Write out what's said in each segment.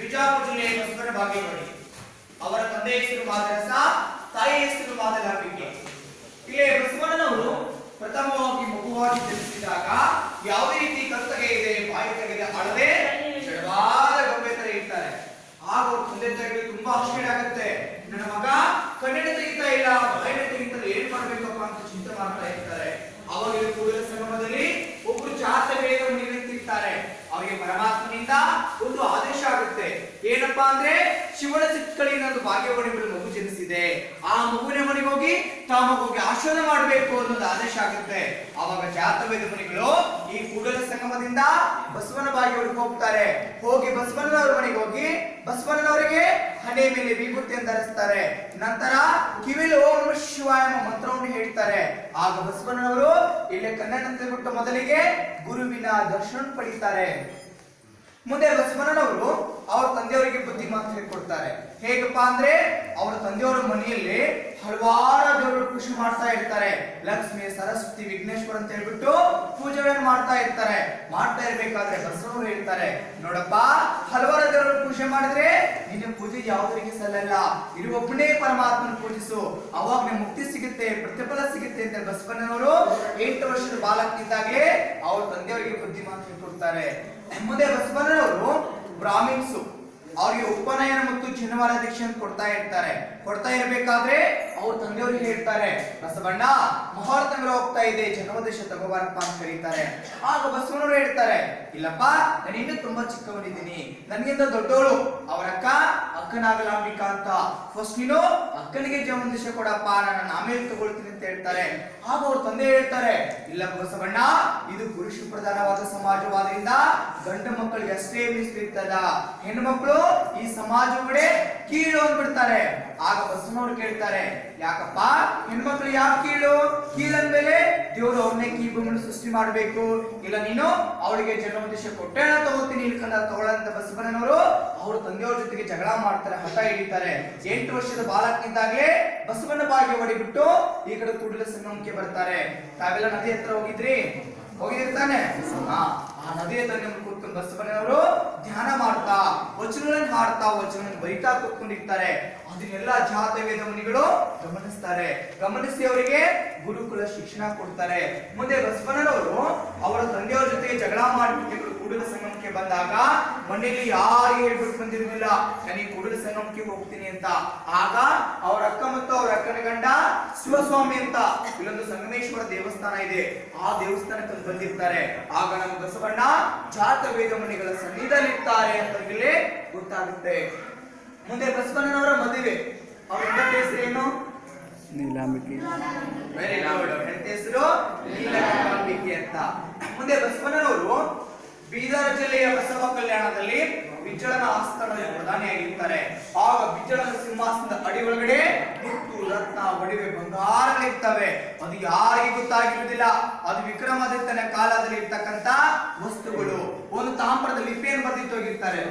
ಬಿಜಾಪುರ ಜಿಲ್ಲೆಯ ಬಸವನ ಬಾಗೇವಾಡಿ ಅವರ ತಂದೆ ಹೆಸರು ಮಾದರಸ ತಾಯಿ ಹೆಸರು ಮಾದಲಾಂಬಿಕೆ ಇಲ್ಲಿ ಬಸವಣ್ಣನವರು ಪ್ರಥಮವಾಗಿ ಮಗುವಾಗಿ ಜನಿಸಿದಾಗ ಯಾವುದೇ ರೀತಿ ಕರ್ತಗೆ ಇದೆ ಬಾಯಿ ತೆಗೆದ ಅಳದೆ ಜಡವಾದ ಗೊಂಬೆ ತರ ಇರ್ತಾರೆ ಆಗ ಅವ್ರ ತಂದೆ ತಾಯಿಗಳಿಗೆ ತುಂಬಾ ಆಶ್ಚರ್ಯ ಆಗುತ್ತೆ ನನ್ನ ಮಗ ಕಣ್ಣಿನ ತೆಗಿತಾ ಇಲ್ಲ ಬಾಯಿನ ತೆಗಿತಾ ಇಲ್ಲ, ಏನ್ ಮಾಡ್ಬೇಕಪ್ಪ ಅಂತ ಚಿಂತೆ ಮಾಡ್ತಾ ಇರ್ತಾರೆ ಅವಾಗ ಇಲ್ಲಿ ಕೂಡಲ ಸಂಗಮದಲ್ಲಿ ಒಬ್ರು ಜಾತ ವೇದ ನಿಂತಿರ್ತಾರೆ ಅವರಿಗೆ ಪರಮಾತ್ಮನಿಂದ ಒಂದು ಆದೇಶ ಆಗುತ್ತೆ ಏನಪ್ಪಾ ಅಂದ್ರೆ ಶಿವನ ಚಿತ್ಕಳಿನ ಒಂದು ಭಾಗ್ಯವಾಡಿ ಮಗು ಜನಿಸಿದೆ ಆ ಮಗುವಿನ ಮನೆಗೆ ಹೋಗಿ ತಾ ಮಗುವಿಗೆ ಆಶೀರ್ವಾದ ಮಾಡಬೇಕು ಅನ್ನೋದು ಆದೇಶ ಆಗುತ್ತೆ ಅವಾಗ ಜಾತವೇದ ಮುನಿಗಳು ಈ ಕೂಡಲ ಸಂಗಮದಿಂದ ಬಸವನ ಬಾಗಿಯೊಳಗೆ ಹೋಗ್ತಾರೆ ಹೋಗಿ ಬಸವಣ್ಣನವರ ಮನೆಗೆ ಹೋಗಿ ಬಸವಣ್ಣನವರಿಗೆ ಹಣೆ ಮೇಲೆ ವಿಭೂತಿಯನ್ನು ಧರಿಸ್ತಾರೆ ನಂತರ ಕಿವಿಲಿ ಓಂ ನಮಃ ಶಿವಾಯ ಎಂಬ ಮಂತ್ರವನ್ನು ಹೇಳ್ತಾರೆ ಆಗ ಬಸವಣ್ಣನವರು ಇಲ್ಲೇ ಕನ್ನಡ ಬಿಟ್ಟು ಮೊದಲಿಗೆ ಗುರುವಿನ ದರ್ಶನ ಪಡಿತಾರೆ ಮುಂದೆ ಬಸವಣ್ಣನವರು ಅವ್ರ ತಂದೆಯವರಿಗೆ ಬುದ್ಧಿ ಮಾತು ಹೇಳ್ಕೊಡ್ತಾರೆ ಹೇಗಪ್ಪ ಅಂದ್ರೆ ಅವ್ರ ತಂದೆಯವರ ಮನೆಯಲ್ಲಿ ಹಲವಾರು ದೇವರು ಕೃಷಿ ಮಾಡ್ತಾ ಇರ್ತಾರೆ ಲಕ್ಷ್ಮಿ ಸರಸ್ವತಿ ವಿಘ್ನೇಶ್ವರ ಅಂತ ಹೇಳ್ಬಿಟ್ಟು ಪೂಜೆಗಳನ್ನು ಮಾಡ್ತಾ ಇರ್ತಾರೆ ಮಾಡ್ತಾ ಇರ್ಬೇಕಾದ್ರೆ ಬಸವಣ್ಣರು ಹೇಳ್ತಾರೆ ನೋಡಪ್ಪ ಹಲವಾರು ದೇವರ ಪೂಜೆ ಮಾಡಿದ್ರೆ ನಿನ್ನ ಪೂಜೆ ಯಾವುದರಿಗೆ ಸಲ್ಲಲ್ಲ ಇರುವೊಬ್ಬನೇ ಪರಮಾತ್ಮನ ಪೂಜಿಸು ಅವಾಗ ನಿಮ್ಗೆ ಮುಕ್ತಿ ಸಿಗುತ್ತೆ ಪ್ರತಿಫಲ ಸಿಗುತ್ತೆ ಅಂತ ಬಸವಣ್ಣನವರು ಎಂಟು ವರ್ಷದ ಬಾಲಕನಿದ್ದಾಗಲೇ ಅವ್ರ ತಂದೆಯವರಿಗೆ ಬುದ್ಧಿ ಮಾತು ಹೇಳ್ಕೊಡ್ತಾರೆ ಮುಂದೆ ಬಸವಣ್ಣನವರು ಬ್ರಾಹ್ಮಿನ್ಸು ಅವರಿಗೆ ಉಪನಯನ ಮತ್ತು ಜನವಾರ ದೀಕ್ಷೆಯನ್ನು ಕೊಡ್ತಾ ಇರ್ತಾರೆ ಕೊಡ್ತಾ ಇರ್ಬೇಕಾದ್ರೆ ಅವ್ರ ತಂದೆಯವ್ರಿಗೆ ಹೇಳ್ತಾರೆ ಬಸವಣ್ಣ ಮಹಾರತಂಗ್ರ ಹೋಗ್ತಾ ಇದೆ ಜನ್ಮದೇಶ ತಗೋಬಾರಪ್ಪ ಅಂತ ಕರೀತಾರೆ ಆಗ ಬಸವಣ್ಣವರು ಹೇಳ್ತಾರೆ ಇಲ್ಲಪ್ಪ ನಾನು ಇನ್ನೂ ತುಂಬಾ ಚಿಕ್ಕವನಿದ್ದೀನಿ ನನಗಿಂತ ದೊಡ್ಡವಳು ಅವರ ಅಕ್ಕ ಅಕ್ಕನಾಗಲಾಂಬಿಕಾ ಅಂತ ಫಸ್ಟ್ ನೀನು ಅಕ್ಕನಿಗೆ ಜನ್ಮದೇಶ ಕೊಡಪ್ಪ ನಾನು ಆಮೇಲೆ ತಗೊಳ್ತೀನಿ ಅಂತ ಹೇಳ್ತಾರೆ ಆಗ ಅವ್ರ ತಂದೆ ಹೇಳ್ತಾರೆ ಇಲ್ಲ ಬಸವಣ್ಣ ಇದು ಪುರುಷ ಪ್ರಧಾನವಾದ ಸಮಾಜವಾದ್ರಿಂದ ಗಂಡು ಮಕ್ಕಳಿಗೆ ಅಷ್ಟೇ ಮೀಸಲಿರ್ತದ ಹೆಣ್ಣು ಮಕ್ಕಳು ಈ ಸಮಾಜ ಕಡೆ ಕೀಳು ಅಂದ್ಬಿಡ್ತಾರೆ ಆಗ ಬಸವನವ್ರು ಕೇಳ್ತಾರೆ ಯಾಕಪ್ಪ ಹೆಣ್ಮಕ್ಳು ಯಾಕೆ ಕೀಳು ಕೀಳಂದ್ಮೇಲೆ ದೇವರು ಅವ್ರನ್ನೇ ಕೀಬನ್ನು ಸೃಷ್ಟಿ ಮಾಡಬೇಕು ಇಲ್ಲ ನೀನು ಅವಳಿಗೆ ಜನ್ಮದೇಶ ಕೊಟ್ಟೇನ ತಗೋತೀನಿ ಇಲ್ಕಂದ ತಗೊಳ್ಳಂತ ಬಸವಣ್ಣನವರು ಅವ್ರ ತಂದೆಯವ್ರ ಜೊತೆಗೆ ಜಗಳ ಮಾಡ್ತಾರೆ ಹಠ ಹಿಡಿತಾರೆ ಎಂಟು ವರ್ಷದ ಬಾಲಕನಿದ್ದಾಗಲೇ ಬಸವಣ್ಣ ಬಾಗಿ ಹೊಡಿಬಿಟ್ಟು ಈ ಕಡೆ ಕೂಡಲ ಸಂಗಮಕ್ಕೆ ಬರ್ತಾರೆ ತಾವೆಲ್ಲ ನದಿ ಹತ್ರ ಹೋಗಿದ್ರಿ ಹೋಗಿರ್ತಾನೆ ಹಾ ಆ ನದಿ ಹತ್ರ ನಿಮ್ಗೆ ಕೂತ್ಕೊಂಡು ಬಸವಣ್ಣನವರು ಧ್ಯಾನ ಮಾಡ್ತಾ ವಚನಗಳನ್ನು ಹಾಡ್ತಾ ವಚನಗಳನ್ನು ಬರಿತಾ ಕೂತ್ಕೊಂಡಿರ್ತಾರೆ ಅದನ್ನೆಲ್ಲ ಜಾತ ವೇದ ಮುನಿಗಳು ಗಮನಿಸ್ತಾರೆ ಗಮನಿಸಿ ಅವರಿಗೆ ಗುರುಕುಲ ಶಿಕ್ಷಣ ಕೊಡ್ತಾರೆ ಮುಂದೆ ಬಸವಣ್ಣನವರು ಅವರ ತಂದೆಯವರ ಜೊತೆಗೆ ಜಗಳ ಮಾಡಿಬಿಟ್ಟು ಕೂಡಲ ಸಂಗಮಕ್ಕೆ ಬಂದಾಗ ಮನೆಯಲ್ಲಿ ಯಾರಿಗೆ ಹೇಳ್ಬಿಟ್ಟು ಬಂದಿರಲಿಲ್ಲ ನನಗೆ ಕೂಡಲ ಸಂಗಮಕ್ಕೆ ಹೋಗ್ತೀನಿ ಅಂತ ಆಗ ಅವರ ಅಕ್ಕ ಮತ್ತು ಅವರ ಅಕ್ಕನ ಗಂಡ ಶಿವಸ್ವಾಮಿ ಅಂತ ಇಲ್ಲೊಂದು ಸಂಗಮೇಶ್ವರ ದೇವಸ್ಥಾನ ಇದೆ ಆ ದೇವಸ್ಥಾನಕ್ಕೆ ಒಂದು ಬಂದಿರ್ತಾರೆ ಆಗ ನಮ್ಮ ಬಸವಣ್ಣ ಜಾತ ವೇದ ಮುನಿಗಳ ಸನ್ನಿಧಿಯಲ್ಲಿರ್ತಾರೆ ಅಂತ ಇಲ್ಲಿ ಗೊತ್ತಾಗುತ್ತೆ ಮುಂದೆ ಬಸವಣ್ಣನವರ ಮದುವೆ ಅವ್ರ ಹೆಂಡತಿ ಹೆಸರು ಏನು ನೀಲಾಂಬಿಕೆ ವೆರಿ ಗುಡ್ ಹೆಂಡತಿ ಹೆಸರು ನೀಲಕಂಠಾಂಬಿಕೆ ಅಂತ ಮುಂದೆ ಬಸವಣ್ಣನವರು ಬೀದರ ಜಿಲ್ಲೆಯ ಬಸವ ಕಲ್ಯಾಣದಲ್ಲಿ ಬಿಜ್ಜಳನ ಆಸ್ಥಾನದ ಪ್ರಧಾನಿಯಾಗಿರ್ತಾರೆ ಆಗ ಬಿಜ್ಜಳನ ಸಿಂಹಾಸನದ ಅಡಿ ಒಳಗಡೆ ಮುತ್ತು ರತ್ನ ಒಡವೆ ಬಂಗಾರಗಳಿರ್ತವೆ ಅದು ಯಾರಿಗೆ ಗೊತ್ತಾಗಿರುವುದಿಲ್ಲ ಅದು ವಿಕ್ರಮಾದಿತ್ಯನ ಕಾಲದಲ್ಲಿ ಇರ್ತಕ್ಕಂತ ವಸ್ತುಗಳು ಒಂದು ತಾಮ್ರದ ಲಿಪಿಯನ್ನು ಬರೆದಿಟ್ಟು ಹೋಗಿರ್ತಾರೆ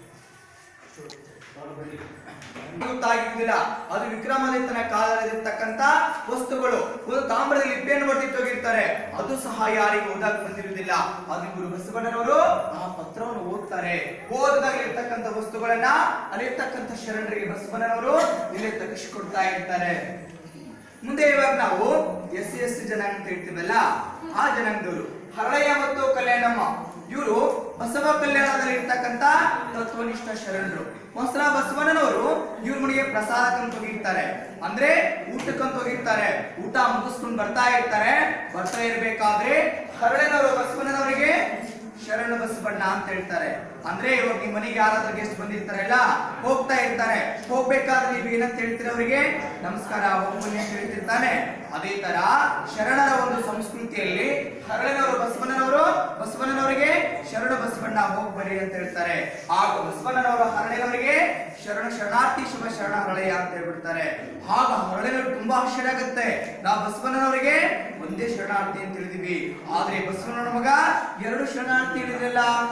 ಗೊತ್ತಾಗಿರುವುದಿಲ್ಲ ಅದು ವಿಕ್ರಮಾದಿತ್ಯನ ಕಾಲದಲ್ಲಿರ್ತಕ್ಕಂತ ವಸ್ತುಗಳು ಒಂದು ತಾಮ್ರದ ಲಿಪಿಯನ್ನು ಬರೆದಿಟ್ಟು ಹೋಗಿರ್ತಾರೆ ಅದು ಸಹ ಯಾರಿಗೂ ಓದಕ್ ಬಂದಿರುವುದಿಲ್ಲ ಅದು ಗುರು ಬಸವಣ್ಣನವರು ಆ ಪತ್ರವನ್ನು ಓದ್ತಾರೆ ಓದಿದಾಗ ಇರ್ತಕ್ಕಂಥ ವಸ್ತುಗಳನ್ನ ಅಲ್ಲಿರ್ತಕ್ಕಂಥ ಶರಣರಿಗೆ ಬಸವಣ್ಣನವರು ಇಲ್ಲಿ ತೆಗೆಸಿಕೊಡ್ತಾ ಇರ್ತಾರೆ ಮುಂದೆ ಇವಾಗ ನಾವು ಎಸ್ ಸಿ ಎಸ್ ಟಿ ಜನಾಂಗ ಅಂತ ಹೇಳ್ತೀವಲ್ಲ ಆ ಜನಾಂಗದವರು ಹರಳಯ್ಯ ಮತ್ತು ಕಲ್ಯಾಣಮ್ಮ ಇವರು ಬಸವ ಕಲ್ಯಾಣದಲ್ಲಿ ಇರ್ತಕ್ಕಂತ ತತ್ವನಿಷ್ಠ ಶರಣರು ಒಂದ್ಸಲ ಬಸವಣ್ಣನವರು ಇವ್ರ ಮನೆಗೆ ಪ್ರಸಾದಕ್ಕಂತ ಹೋಗಿರ್ತಾರೆ ಅಂದ್ರೆ ಊಟಕ್ಕಂತ ಹೋಗಿರ್ತಾರೆ ಊಟ ಮುಗಿಸ್ಕೊಂಡು ಬರ್ತಾ ಇರ್ತಾರೆ ಬರ್ತಾ ಇರ್ಬೇಕಾದ್ರೆ ಹರಳನವರು ಬಸವಣ್ಣನವರಿಗೆ ಶರಣ ಬಸವಣ್ಣ ಅಂತ ಹೇಳ್ತಾರೆ ಅಂದ್ರೆ ಇವಾಗ ನಿಮ್ ಮನೆಗೆ ಯಾರಾದ್ರೂ ಗೆಸ್ಟ್ ಬಂದಿರ್ತಾರಲ್ಲ ಹೋಗ್ತಾ ಇರ್ತಾರೆ ಹೋಗ್ಬೇಕಾದ್ರೆ ನೀವು ಏನಂತ ಹೇಳ್ತೀರ ಅವರಿಗೆ ನಮಸ್ಕಾರ ಹೋಗ್ಬನ್ನಿ ಅಂತ ಹೇಳ್ತಿರ್ತಾನೆ ಅದೇ ತರ ಶರಣರ ಒಂದು ಸಂಸ್ಕೃತಿಯಲ್ಲಿ ಹರಳನವರು ಬಸವಣ್ಣನವರು ಬಸವಣ್ಣನವರಿಗೆ ಶರಣ ಬಸವಣ್ಣ ಹೋಗ್ಬರ್ರಿ ಅಂತ ಹೇಳ್ತಾರೆ ಆಗ ಬಸವಣ್ಣನವರು ಹರಳನವರಿಗೆ ಶರಣ ಶರಣಾರ್ಥಿ ಶುಭ ಶರಣ ಹರಳೆಯ ಅಂತ ಹೇಳ್ಬಿಡ್ತಾರೆ ಆಗ ಹರಳೆನವರು ತುಂಬಾ ಆಶ್ಚರ್ಯ ಆಗುತ್ತೆ ನಾವು ಬಸವಣ್ಣನವರಿಗೆ ಒಂದೇ ಶರಣಾರ್ಥಿ ಅಂತ ತಿಳಿದಿವಿ ಆದ್ರೆ ಬಸವಣ್ಣನ ಮಗ ಎರಡು ಶರಣಾರ್ಥಿ ಹೇಳಿದ್ರಲ್ಲ ಇದೊಂದು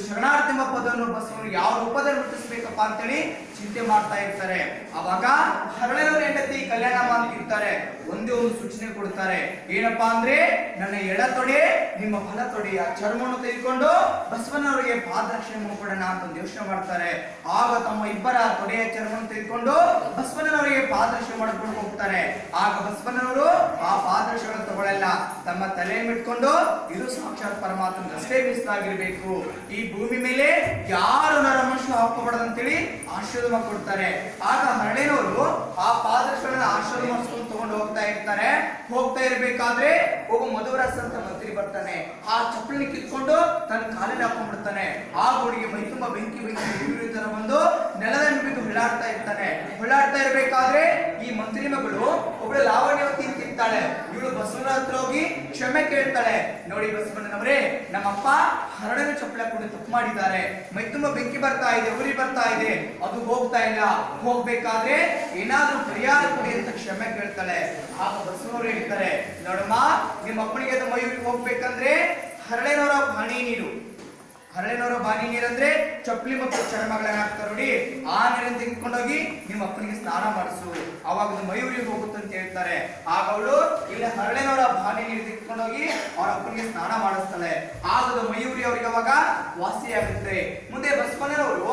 ಶರಣಾರ್ಥಿ ಎಂಬ ಪದವನ್ನು ಬಸವನು ಯಾವ ರೂಪದಲ್ಲಿ ಮುಟ್ಟಿಸ್ಬೇಕಪ್ಪ ಅಂತೇಳಿ ಚಿಂತೆ ಮಾಡ್ತಾ ಇರ್ತಾರೆ ಅವಾಗ ಹರಳೆಯವರ ಹೆಂಡತಿ ಕಲ್ಯಾಣಮ್ಮ ಅಂತ ಇರ್ತಾರೆ ಒಂದೇ ಒಂದು ಸೂಚನೆ ಕೊಡ್ತಾರೆ ಏನಪ್ಪಾ ಅಂದ್ರೆ ನನ್ನ ಎಡ ತೊಡೆ ನಿಮ್ಮ ಬಲ ತೊಡೆಯ ಚರ್ಮವನ್ನು ತೆಗೆದುಕೊಂಡು ಬಸವನವರಿಗೆ ಪಾದರಕ್ಷಣೆ ಮಾಡ್ಕೊಡೋಣ ಅಂತ ಒಂದು ಯೋಚನೆ ಮಾಡ್ತಾರೆ ಆಗ ತಮ್ಮ ಇಬ್ಬರ ತೊಡೆಯ ಚರ್ಮವನ್ನು ತೆಗೆದುಕೊಂಡು ಬಸವನವರಿಗೆ ಪಾದರಕ್ಷಣೆ ಮಾಡ್ಕೊಂಡು ಹೋಗ್ತಾರೆ ಆಗ ಬಸವನವರು ಆ ಪಾದರಕ್ಷೆಗಳನ್ನು ತಗೊಳ್ಳಲ್ಲ ತಮ್ಮ ತಲೆ ಮಿಟ್ಕೊಂಡು ಇದು ಸಾಕ್ಷಾತ್ ಪರಮಾತ್ಮ ಅಷ್ಟೇ ಮೀಸಲಾಗಿರ್ಬೇಕು ಈ ಭೂಮಿ ಮೇಲೆ ಯಾರು ನರಮನುಷ್ಯ ಹಾಕೋಬಾರ್ದಂತೇಳಿ ಆಶೀರ್ವಾದ ಕೊಡ್ತಾರೆ ಆಗ ಹರಳೆನವರು ಆ ಪಾದರಕ್ಷೆಗಳನ್ನ ಆಶೀರ್ವಾದ ಮಾಡಿಸ್ಕೊಂಡು ತಗೊಂಡು ಹೋಗ್ತಾ ಇರ್ತಾರೆ ಹೋಗ್ತಾ ಇರ್ಬೇಕಾದ್ರೆ ಒಬ್ಬ ಮಧುವರಸ ಅಂತ ಮಂತ್ರಿ ಬರ್ತಾನೆ ಆ ಚಪ್ಪಲಿ ಕಿತ್ಕೊಂಡು ತನ್ನ ಕಾಲಿಗೆ ಹಾಕೊಂಡ್ಬಿಡ್ತಾನೆ ಆ ಹುಡುಗಿ ಮೈ ತುಂಬಾ ಬೆಂಕಿ ಬೆಂಕಿ ಉರಿ ತರ ಬಂದು ನೆಲದ ಬಿದ್ದು ಹೊಳ್ಳಾಡ್ತಾ ಇರ್ತಾನೆ ಹೊಳ್ಳಾಡ್ತಾ ಇರ್ಬೇಕಾದ್ರೆ ಈ ಮಂತ್ರಿ ಮಗಳು ಒಬ್ಬಳು ಲಾವಣ್ಯವತಿ ಅಂತ ಇರ್ತಾಳೆ ಇವಳು ಬಸವನ ಹತ್ರ ಹೋಗಿ ಕ್ಷಮೆ ಕೇಳ್ತಾಳೆ ನೋಡಿ ಬಸವಣ್ಣನವರೇ ನಮ್ಮಪ್ಪ ಹರಡನ ಚಪ್ಪಲ ಕೂಡ ತಪ್ಪು ಮಾಡಿದ್ದಾರೆ ಮೈ ತುಂಬಾ ಬೆಂಕಿ ಬರ್ತಾ ಇದೆ ಉರಿ ಬರ್ತಾ ಇದೆ ಅದು ಹೋಗ್ತಾ ಇಲ್ಲ ಹೋಗ್ಬೇಕಾದ್ರೆ ಏನಾದ್ರೂ ಪರಿಹಾರ ಕೊಡಿ ಅಂತ ಕ್ಷಮೆ ಕೇಳ್ತಾಳೆ ಆಗ ಬಸವನವರು ಹೇಳ್ತಾರೆ ನೋಡಮ್ಮ ನಿಮ್ಮ ಅಪ್ಪನಿಗೆ ಅದು ಮಯೂರಿಗೆ ಹೋಗ್ಬೇಕಂದ್ರೆ ಹರಳೆನವರ ಬಾಣಿ ನೀರು ಹರಳೆನವರ ಬಾಣಿ ನೀರಂದ್ರೆ ಚಪ್ಪಲಿ ಮತ್ತು ಚರ್ಮಗಳನ್ನ ಹಾಕ್ತಾರೆ ನೋಡಿ ಆ ನೀರನ್ನು ತೆಗೆದುಕೊಂಡೋಗಿ ನಿಮ್ಮ ಅಪ್ಪನಿಗೆ ಸ್ನಾನ ಮಾಡಿಸು ಅವಾಗ ಅದು ಮಯೂರಿಗೆ ಹೋಗುತ್ತೆ ಅಂತ ಹೇಳ್ತಾರೆ ಆಗ ಅವಳು ಇಲ್ಲಿ ಹರಳೆನವರ ಬಾಣಿ ನೀರು ತೆಗೆದುಕೊಂಡೋಗಿ ಅವ್ರ ಅಪ್ಪನಿಗೆ ಸ್ನಾನ ಮಾಡಿಸ್ತಾಳೆ ಆಗ ಅದು ಮಯೂರಿ ಅವರಿಗೆ ಅವಾಗ ವಾಸಿಯಾಗುತ್ತೆ ಮುಂದೆ ಬಸವಣ್ಣನವರು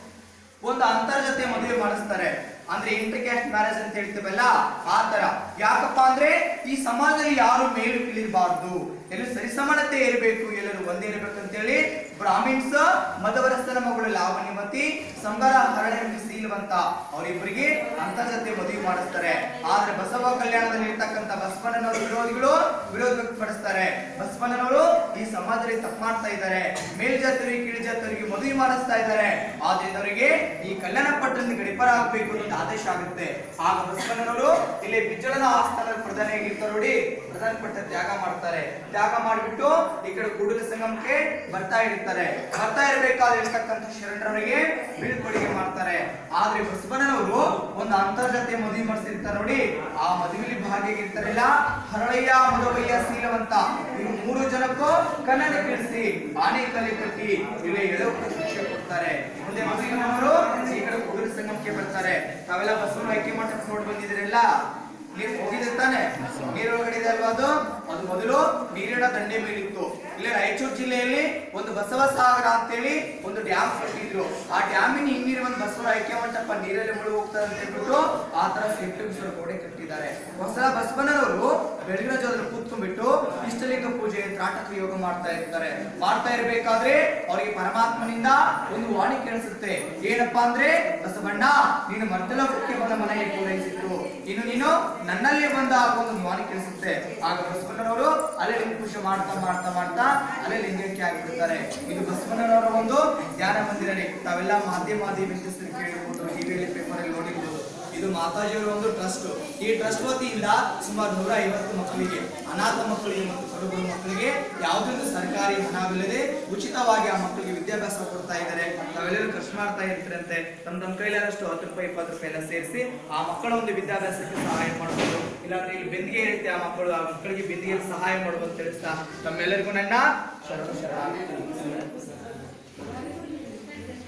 ಒಂದು ಅಂತರ್ಜಾತೀಯ ಮದುವೆ ಮಾಡಿಸ್ತಾರೆ ಅಂದ್ರೆ ಇಂಟರ್ ಕ್ಯಾಸ್ಟ್ ಮ್ಯಾರೇಜ್ ಅಂತ ಹೇಳ್ತೀವಲ್ಲ ಆ ತರ ಯಾಕಪ್ಪ ಅಂದ್ರೆ ಈ ಸಮಾಜದಲ್ಲಿ ಯಾರು ಮೇಲು ಕೀಳಿರಬಾರ್ದು ಎಲ್ಲರೂ ಸರಿಸಮಾನತೆ ಇರಬೇಕು ಎಲ್ಲರೂ ಒಂದೇ ಇರಬೇಕು ಅಂತೇಳಿ ಬ್ರಾಹ್ಮಿನ್ಸ್ ಮಧವರಸ್ಥನ ಮಗಳು ಲಾವಣ್ಯವತಿ ಸಂಗರ ಹರಳೆ ಶೀಲವಂತ ಅವರಿಬ್ಬರಿಗೆ ಅಂತರ್ಜಾತೀಯ ಮದುವೆ ಮಾಡಿಸ್ತಾರೆ ಆದ್ರೆ ಬಸವ ಕಲ್ಯಾಣದಲ್ಲಿ ಇರ್ತಕ್ಕಂಥ ಬಸವಣ್ಣನವರ ವಿರೋಧಿಗಳು ವಿರೋಧ ವ್ಯಕ್ತಪಡಿಸ್ತಾರೆ ಬಸವಣ್ಣನವರು ಈ ಸಮಾಜದಲ್ಲಿ ತಪ್ಪು ಮಾಡ್ತಾ ಇದ್ದಾರೆ ಮೇಲ್ಜಾತಿಯವರಿಗೆ ಕೀಳ್ಜಾತಿಯವರಿಗೆ ಮದುವೆ ಮಾಡಿಸ್ತಾ ಇದ್ದಾರೆ ಆದ್ರಿಂದ ಅವರಿಗೆ ಈ ಕಲ್ಯಾಣ ಪಟ್ಟಣದ ಗಡಿಪರ ಆಗಬೇಕು ಅನ್ನೋ ಆದೇಶ ಆಗುತ್ತೆ ಆಗ ಬಸವಣ್ಣನವರು ಇಲ್ಲಿ ಬಿಜ್ಜಳನ ಆಸ್ಥಾನದ ಪ್ರಧಾನಿಯಾಗಿರ್ತಾರೆ ನೋಡಿ ಪ್ರಧಾನ ಪಟ್ಟ ತ್ಯಾಗ ಮಾಡ್ತಾರೆ ತ್ಯಾಗ ಮಾಡಿಬಿಟ್ಟು ಈ ಕಡೆ ಕೂಡಲ ಸಂಗಮಕ್ಕೆ ಬರ್ತಾ ಇರ್ತಾರೆ ಬರ್ತಾ ಇರಬೇಕಾದ್ರೆ ಇರ್ತಕ್ಕಂಥ ಶರಣರವರಿಗೆ ಬೀಳ್ಕೊಡುಗೆ ಮಾಡ್ತಾರೆ ಆದ್ರೆ ಬಸವಣ್ಣನವರು ಒಂದು ಅಂತರ್ಜಾತೀಯ ಮದುವೆ ಮಾಡಿಸಿರ್ತಾರೆ ನೋಡಿ ಆ ಮದುವೆಲಿ ಭಾಗಿಯಾಗಿರ್ತಾರಲ್ಲ ಹರಳಯ್ಯ ಮಧುವಯ್ಯ ಶೀಲವಂತ ಇವು ಮೂರು ಜನಕ್ಕೂ ಕನ್ನಡ ಕೇಳಿಸಿ ಆನೆಕಲ್ಲಿ ಕಟ್ಟಿ ಇಲ್ಲಿ ಎಳಕು ಶಿಕ್ಷೆ ಕೊಡ್ತಾರೆ ಮುಂದೆ ಬಸವಣ್ಣನವರು ಈ ಕಡೆ ಕೂಡಲ ಸಂಗಮಕ್ಕೆ ಬರ್ತಾರೆ ತಾವೆಲ್ಲ ಬಸವನ ಆಯ್ಕೆ ಮಠಕ್ಕೆ ನೋಡಿ ಬಂದಿದ್ದೀರಲ್ಲ ನೀರು ಹೋಗಿದೆ ತಾನೆ ನೀರೊಳಗಡೆ ಇದೆ ಅಲ್ವಾ ಅದು ಅದು ಮೊದಲು ನೀರಿನ ದಂಡೆ ಮೇಲಿತ್ತು ಇಲ್ಲಿ ರಾಯಚೂರು ಜಿಲ್ಲೆಯಲ್ಲಿ ಒಂದು ಬಸವ ಸಾಗರ ಅಂತೇಳಿ ಒಂದು ಡ್ಯಾಮ್ ಕಟ್ಟಿದ್ರು ಆ ಡ್ಯಾಮಿನ ಹಿನ್ನೀರು ಒಂದು ಬಸವ ಆಯ್ಕೆ ಮಂಟಪ ನೀರಲ್ಲಿ ಮುಳುಗಿ ಹೋಗ್ತಾರೆ ಅಂತ ಹೇಳ್ಬಿಟ್ಟು ಆ ತರ ಸೇಫ್ಟಿ ಗೋಡೆ ಕಟ್ಟಿದ್ದಾರೆ ಹೊಸ ಬಸವಣ್ಣನವರು ಬೆಳಗಿನ ಜಾವದಲ್ಲಿ ಕೂತ್ಕೊಂಡ್ಬಿಟ್ಟು ಇಷ್ಟಲಿಂಗ ಪೂಜೆ ತ್ರಾಟಕ ಯೋಗ ಮಾಡ್ತಾ ಇರ್ತಾರೆ ಮಾಡ್ತಾ ಇರ್ಬೇಕಾದ್ರೆ ಅವರಿಗೆ ಪರಮಾತ್ಮನಿಂದ ಒಂದು ವಾಣಿ ಕೇಳಿಸುತ್ತೆ ಏನಪ್ಪಾ ಅಂದ್ರೆ ಬಸವಣ್ಣ ನೀನು ಮರ್ತಲೋಕಕ್ಕೆ ಬಂದ ಮನೆಗೆ ಪೂರೈಸಿದ್ರು ಇನ್ನು ನೀನು ನನ್ನಲ್ಲಿ ಬಂದ ಒಂದು ವಾಣಿ ಕೇಳಿಸುತ್ತೆ ಆಗ ಬಸವಣ್ಣನವರು ಅಲ್ಲೇ ಲಿಂಗ ಪೂಜೆ ಮಾಡ್ತಾ ಮಾಡ್ತಾ ಮಾಡ್ತಾ ಅಲ್ಲೇ ಲಿಂಗಕ್ಕೆ ಆಗಿಬಿಡ್ತಾರೆ ಇದು ಬಸವಣ್ಣನವರ ಒಂದು ಧ್ಯಾನ ಮಂದಿರನೇ ತಾವೆಲ್ಲ ಮಾಧ್ಯಮ ಮಾಧ್ಯಮ ಕೇಳಿರ್ಬೋದು ಟಿವಿಯಲ್ಲಿ ಪೇಪರಲ್ಲಿ ನೋಡಿರ್ಬೋದು ಇದು ಮಾತಾಜಿಯವರ ಒಂದು ಟ್ರಸ್ಟ್ ಈ ಟ್ರಸ್ಟ್ ವತಿಯಿಂದ ಸುಮಾರು ನೂರ ಐವತ್ತು ಮಕ್ಕಳಿಗೆ ಅನಾಥ ಮಕ್ಕಳಿಗೆ ಮತ್ತು ಕಡುಬಡ ಮಕ್ಕಳಿಗೆ ಯಾವುದೊಂದು ಸರ್ಕಾರಿ ಹಣವಿಲ್ಲದೆ ಉಚಿತವಾಗಿ ಆ ಮಕ್ಕಳಿಗೆ ವಿದ್ಯಾಭ್ಯಾಸ ಕೊಡ್ತಾ ಇದ್ದಾರೆ ತಾವೆಲ್ಲರೂ ಖರ್ಚು ಮಾಡ್ತಾ ಇರ್ತಾರಂತೆ ತಮ್ಮ ನಮ್ಮ ಕೈಲಾದಷ್ಟು ಹತ್ತು ರೂಪಾಯಿ ಇಪ್ಪತ್ತು ರೂಪಾಯಿ ಎಲ್ಲ ಸೇರಿಸಿ ಆ ಮಕ್ಕಳ ಒಂದು ವಿದ್ಯಾಭ್ಯಾಸಕ್ಕೆ ಸಹಾಯ ಮಾಡ್ಬೋದು ಇಲ್ಲಾಂದ್ರೆ ಇಲ್ಲಿ ಬೆಂದಿಗೆ ಇರುತ್ತೆ ಆ ಮಕ್ಕಳು ಆ ಮಕ್ಕಳಿಗೆ ಬೆಂದಿಗೆ ಸಹಾಯ ಮಾಡುವುದು ಅಂತ ತಿಳಿಸ್ತಾ ತಮ್ಮೆಲ್ಲರಿಗೂ ನನ್ನ ಶರಣ ಶರಣ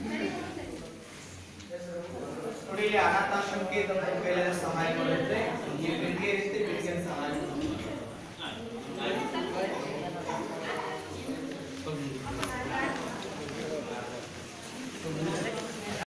ನೋಡಿ ಇಲ್ಲಿ ಅನಾಥಾಶ್ರಮಕ್ಕೆ ತಮ್ಮ ಕೈಲೆಲ್ಲ ಸಹಾಯ ಮಾಡುತ್ತೆ